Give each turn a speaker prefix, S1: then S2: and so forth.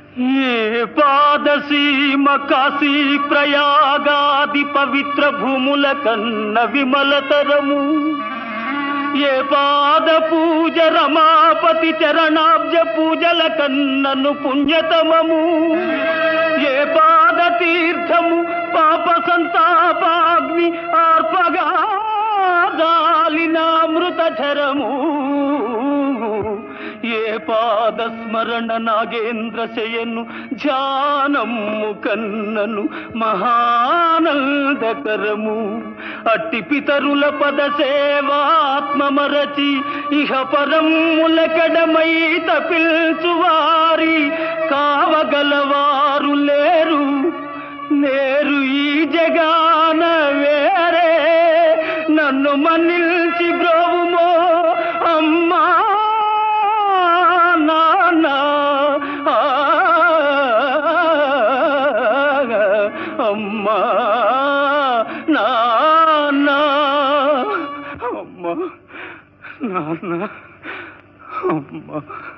S1: ఏ పాదసీమ కాశీ ప్రయాగాది పవిత్ర భూముల కన్న విమలతరము ఏ పాద పూజ రమాపతి చరణాబ్జ పూజల కన్నను పుణ్యతమము ఏ పాద తీర్థము పాప సంతాపాగ్ని ఆర్పగా జాలినామృత ఝరము ఏ పాద స్మరణ నాగేంద్ర శయను ధ్యానము కన్నను మహానందకరము అట్టి పితరుల పద సేవాత్మ మరచి ఇహ పరములకడమై తపిల్చువారి కావగలవారు లేరు లేరు ఈ జగాన వేరే నన్ను మన్నిల్చి బ్రోవుమో అమ్మా నాన్న ఆ, అమ్మా నాన్న అమ్మా నాన్న అమ్మా